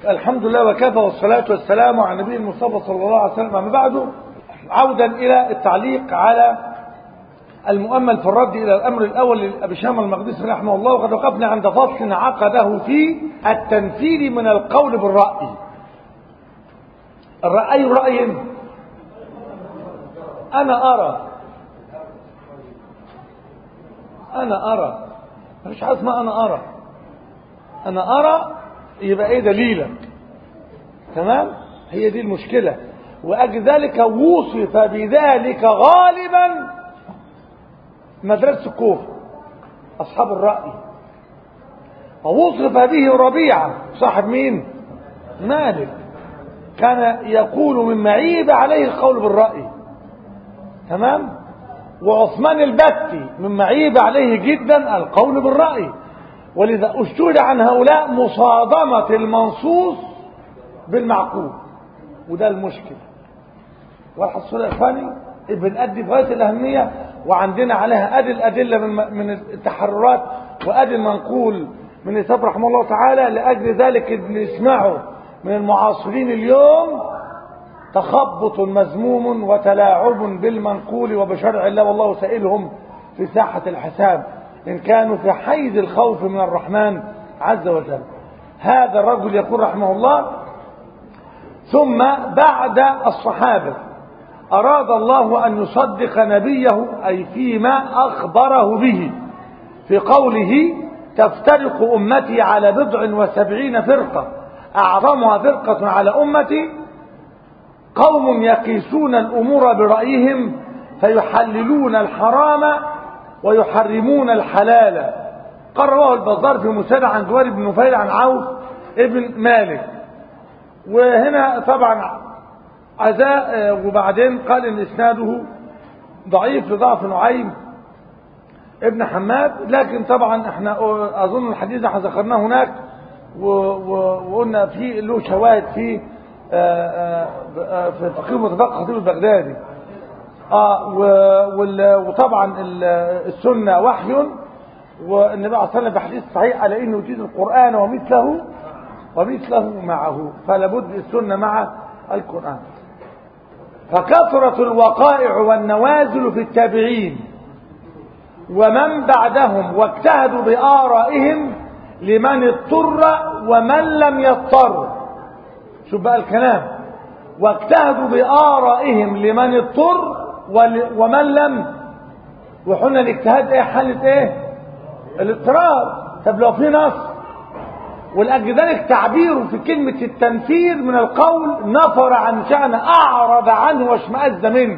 الحمد لله وكفى والصلاة والسلام على النبي المصطفى صلى الله عليه وسلم أما بعد عودا إلى التعليق على المؤمل في الرد إلى الأمر الأول لأبي شام المقدسي رحمه الله وقد وقفنا عند فصل عقده في التنفيذ من القول بالرأي الرأي رأي أنا أرى أنا أرى مفيش حاجة اسمها أنا أرى أنا أرى يبقى إيه دليلك تمام هي دي المشكلة وأجل ذلك وصف بذلك غالبا مدرسة الكوفة أصحاب الرأي ووصف به ربيعة صاحب مين مالك كان يقول من معيب عليه القول بالرأي تمام وعثمان البتي من معيب عليه جدا القول بالرأي ولذا اشتهر عن هؤلاء مصادمة المنصوص بالمعقول وده المشكلة والحصول يا إخواني بنأدي بغاية الأهمية وعندنا عليها أدي الأدلة من من التحررات وأدي المنقول من الكتاب رحمه الله تعالى لأجل ذلك نسمعه من المعاصرين اليوم تخبط مذموم وتلاعب بالمنقول وبشرع الله والله سائلهم في ساحة الحساب إن كانوا في حيز الخوف من الرحمن عز وجل هذا الرجل يقول رحمه الله ثم بعد الصحابة أراد الله أن يصدق نبيه أي فيما أخبره به في قوله تفترق أمتي على بضع وسبعين فرقة أعظمها فرقة على أمتي قوم يقيسون الأمور برأيهم فيحللون الحرام ويحرمون الحلال قال رواه البزار في مسند عن جوار بن نفيل عن عوف ابن مالك وهنا طبعا عزاء وبعدين قال ان اسناده ضعيف لضعف نعيم ابن حماد لكن طبعا احنا اظن الحديث احنا ذكرناه هناك وقلنا في له شواهد في في فقيه متفقه خطيب البغدادي اه وطبعا السنه وحي والنبي عليه الصلاه والسلام في حديث صحيح على انه يجيد القران ومثله ومثله معه فلا بد السنه مع القران فكثرت الوقائع والنوازل في التابعين ومن بعدهم واجتهدوا بآرائهم لمن اضطر ومن لم يضطر شوف بقى الكلام واجتهدوا بآرائهم لمن اضطر ومن لم وحنا الاجتهاد ايه حالة ايه الاضطرار طب لو في نص ولأجل ذلك تعبيره في كلمة التنفير من القول نفر عن شأن أعرض عنه واشمأز منه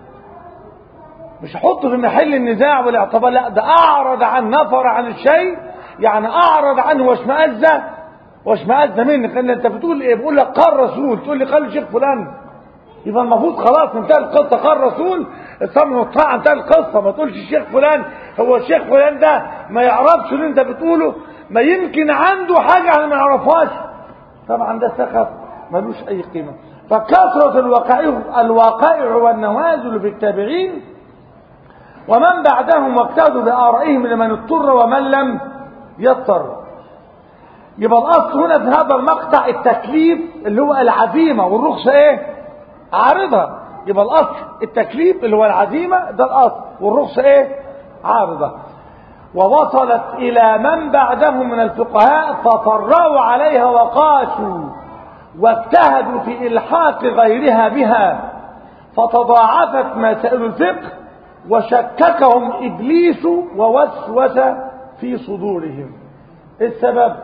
مش حطه في محل النزاع والاعتبار لا ده أعرض عن نفر عن الشيء يعني أعرض عنه واشمأز واشمأز منك لأن أنت بتقول إيه بقول لك قال رسول تقول لي قال الشيخ فلان يبقى المفروض خلاص انتهى القصة قال رسول الصمم والطاعة انتهى القصة ما تقولش الشيخ فلان هو الشيخ فلان ده ما يعرفش اللي انت بتقوله ما يمكن عنده حاجة احنا ما نعرفهاش طبعا ده سخف ملوش اي قيمة فكثرة الوقائع الوقائع والنوازل بالتابعين ومن بعدهم واجتهدوا بآرائهم لمن اضطر ومن لم يضطر يبقى الاصل هنا في هذا المقطع التكليف اللي هو العزيمة والرخصة ايه عارضة يبقى الاصل التكليف اللي هو العزيمة ده الاصل والرخصة ايه عارضة ووصلت إلى من بعدهم من الفقهاء فطروا عليها وقاسوا واجتهدوا في إلحاق غيرها بها فتضاعفت مسائل الفقه وشككهم إبليس ووسوس في صدورهم السبب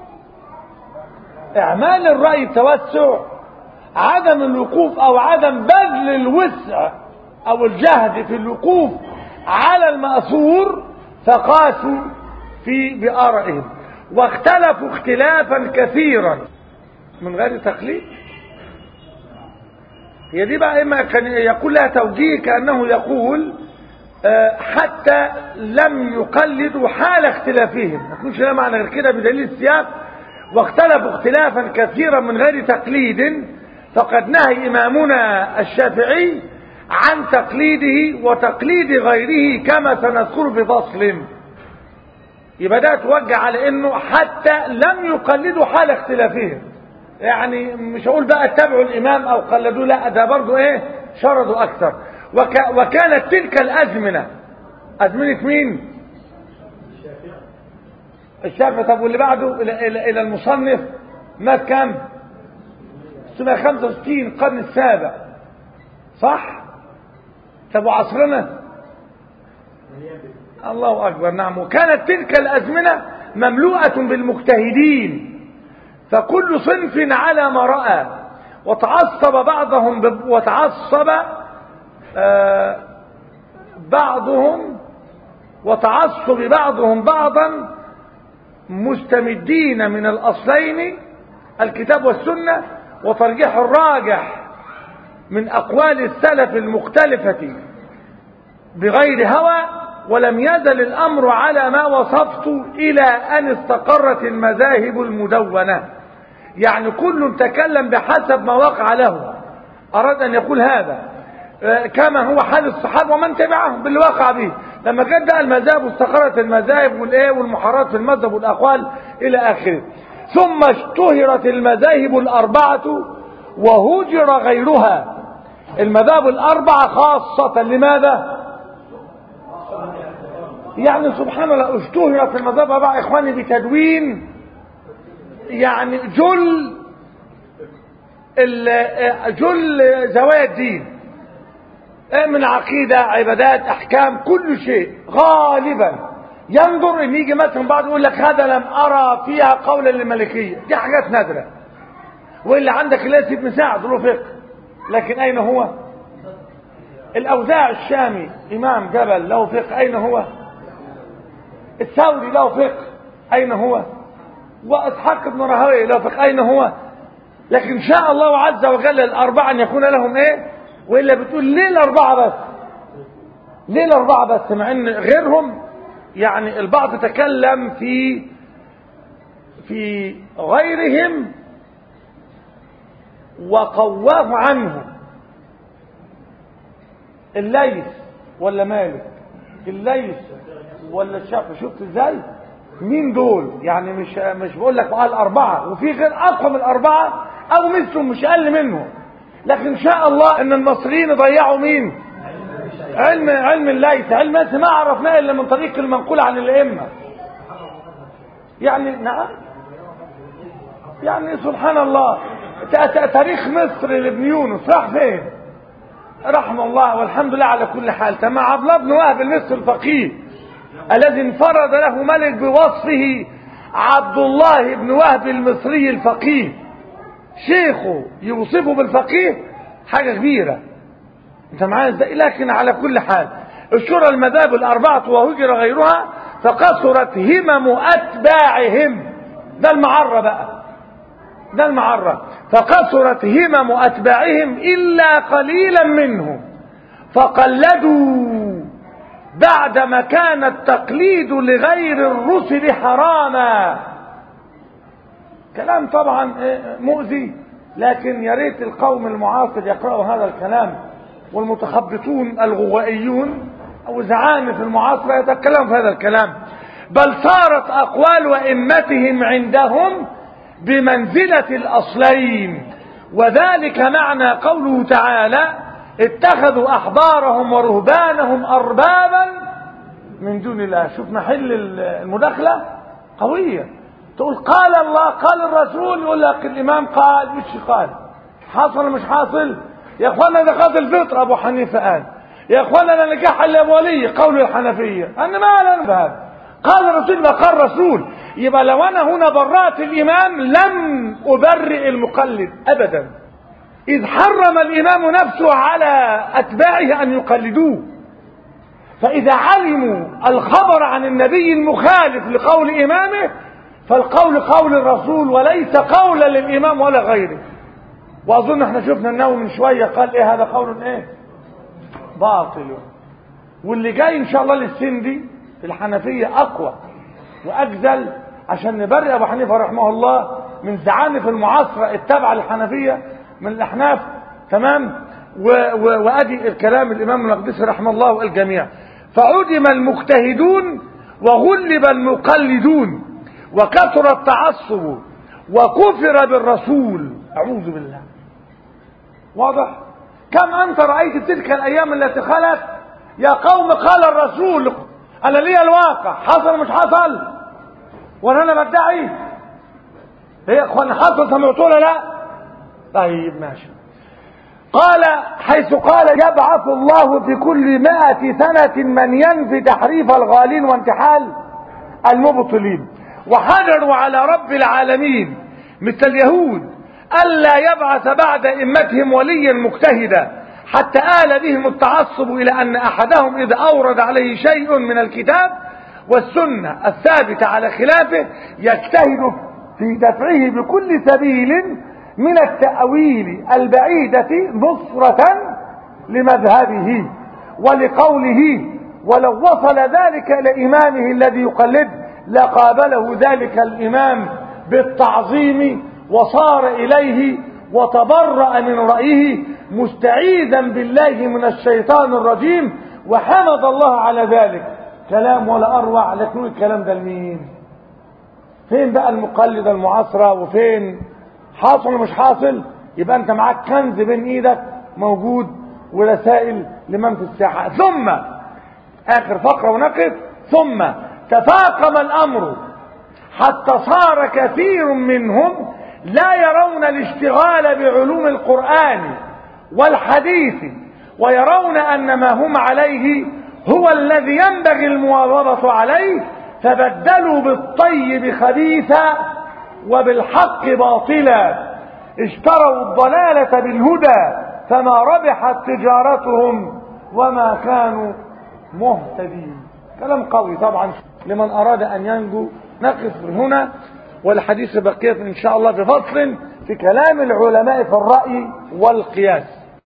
إعمال الرأي التوسع عدم الوقوف أو عدم بذل الوسع أو الجهد في الوقوف على المأثور فقاسوا في بآرائهم واختلفوا اختلافا كثيرا من غير تقليد هي دي بقى إما كان يقول لها توجيه كأنه يقول حتى لم يقلدوا حال اختلافهم ما يكونش لها معنى غير كده بدليل السياق واختلفوا اختلافا كثيرا من غير تقليد فقد نهي إمامنا الشافعي عن تقليده وتقليد غيره كما سنذكر في فصل يبقى ده توجه على انه حتى لم يقلدوا حال اختلافهم يعني مش هقول بقى اتبعوا الامام او قلدوه لا ده برضه ايه شردوا اكثر وك وكانت تلك الازمنه ازمنه مين الشافعي طب واللي بعده الى, إلى, إلى المصنف مات كام 665 القرن السابع صح طب وعصرنا الله اكبر نعم وكانت تلك الازمنه مملوءه بالمجتهدين فكل صنف على ما راى وتعصب بعضهم ب... وتعصب آه بعضهم وتعصب بعضهم بعضا مستمدين من الاصلين الكتاب والسنه وترجيح الراجح من اقوال السلف المختلفه بغير هوى ولم يزل الامر على ما وصفت الى ان استقرت المذاهب المدونه يعني كل تكلم بحسب ما وقع له اراد ان يقول هذا كما هو حال الصحابه ومن تبعهم باللي وقع به لما جت بقى المذاهب واستقرت المذاهب والايه والمحارات في المذهب والاقوال الى اخره ثم اشتهرت المذاهب الاربعه وهجر غيرها المذاهب الاربعه خاصه لماذا يعني سبحان الله اشتهرت المذاهب الاربعه اخواني بتدوين يعني جل جل زوايا الدين من عقيدة عبادات أحكام كل شيء غالبا ينظر ان يجي مثلا بعض يقول لك هذا لم أرى فيها قولا للملكية دي حاجات نادرة واللي عندك ليس ابن سعد له فقه لكن أين هو الأوزاع الشامي إمام جبل له فقه أين هو الثوري له فقه أين هو وإسحاق بن راهويه له فقه أين هو لكن شاء الله عز وجل الأربعة أن يكون لهم إيه وإلا بتقول ليه الأربعة بس ليه الأربعة بس مع أن غيرهم يعني البعض تكلم في في غيرهم وقواه عنه الليث ولا مالك الليث ولا الشافعي شفت ازاي مين دول يعني مش مش بقول لك بقى الاربعه وفي غير اقوى من الاربعه او مثلهم مش اقل منهم لكن شاء الله ان المصريين ضيعوا مين علم علم الليث علم الليث ما عرفناه الا من طريق المنقول عن الائمه يعني نعم يعني سبحان الله تاريخ مصر لابن يونس راح فين رحمه الله والحمد لله على كل حال تمام عبد الله بن وهب المصري الفقيه الذي انفرد له ملك بوصفه عبد الله بن وهب المصري الفقيه شيخه يوصفه بالفقيه حاجة كبيرة انت معايا ازاي لكن على كل حال الشورى المذاهب الأربعة وهجر غيرها فقصرت همم أتباعهم ده المعرة بقى ده المعرة فقصرت همم أتباعهم إلا قليلا منهم فقلدوا بعدما كان التقليد لغير الرسل حراما كلام طبعا مؤذي لكن يا ريت القوم المعاصر يقرأوا هذا الكلام والمتخبطون الغوائيون أو زعانف المعاصرة يتكلموا في هذا الكلام بل صارت أقوال أئمتهم عندهم بمنزلة الأصلين وذلك معنى قوله تعالى اتخذوا أحبارهم ورهبانهم أربابا من دون الله شوف محل المداخلة قوية تقول قال الله قال الرسول يقول لك الإمام قال مش قال حصل مش حاصل يا اخوانا ده قاتل الفطر ابو حنيفه قال يا اخوانا ده نكاح الولي قول الحنفيه انا ما اعلم بهذا قال الرسول يبقى قال رسول يبقى لو انا هنا برأت الامام لم ابرئ المقلد ابدا اذ حرم الامام نفسه على اتباعه ان يقلدوه فاذا علموا الخبر عن النبي المخالف لقول امامه فالقول قول الرسول وليس قولا للامام ولا غيره واظن احنا شفنا النووي من شويه قال ايه هذا قول ايه باطل واللي جاي ان شاء الله للسن دي في الحنفيه اقوى واجزل عشان نبرئ ابو حنيفه رحمه الله من زعانف المعاصره التابعه للحنفيه من الاحناف تمام و و وادي الكلام الامام المقدسي رحمه الله والجميع فعدم المجتهدون وغلب المقلدون وكثر التعصب وكفر بالرسول أعوذ بالله واضح كم أنت رأيت تلك الأيام التي خلت يا قوم قال الرسول أنا لي الواقع حصل مش حصل وأنا أنا بدعي هي اخوان حصل سمعتوا لا طيب ماشي قال حيث قال يبعث الله في كل مائة سنة من ينفي تحريف الغالين وانتحال المبطلين وحجروا على رب العالمين مثل اليهود ألا يبعث بعد إمتهم وليا مجتهدا حتى آل بهم التعصب إلى أن أحدهم إذا أورد عليه شيء من الكتاب والسنة الثابتة على خلافه يجتهد في دفعه بكل سبيل من التأويل البعيدة نصرة لمذهبه ولقوله ولو وصل ذلك إلى إمامه الذي يقلد لقابله ذلك الإمام بالتعظيم وصار إليه وتبرأ من رأيه مستعيذا بالله من الشيطان الرجيم وحمد الله على ذلك كلام ولا أروع لكن الكلام ده لمين فين بقى المقلد المعاصرة وفين حاصل مش حاصل يبقى انت معاك كنز بين ايدك موجود ورسائل لمن في الساحة ثم اخر فقرة ونقف ثم تفاقم الامر حتى صار كثير منهم لا يرون الاشتغال بعلوم القرآن والحديث ويرون ان ما هم عليه هو الذي ينبغي المواظبة عليه فبدلوا بالطيب خبيثا وبالحق باطلا اشتروا الضلالة بالهدى فما ربحت تجارتهم وما كانوا مهتدين كلام قوي طبعا لمن أراد أن ينجو نقف هنا والحديث بقية إن شاء الله في فصل في كلام العلماء في الرأي والقياس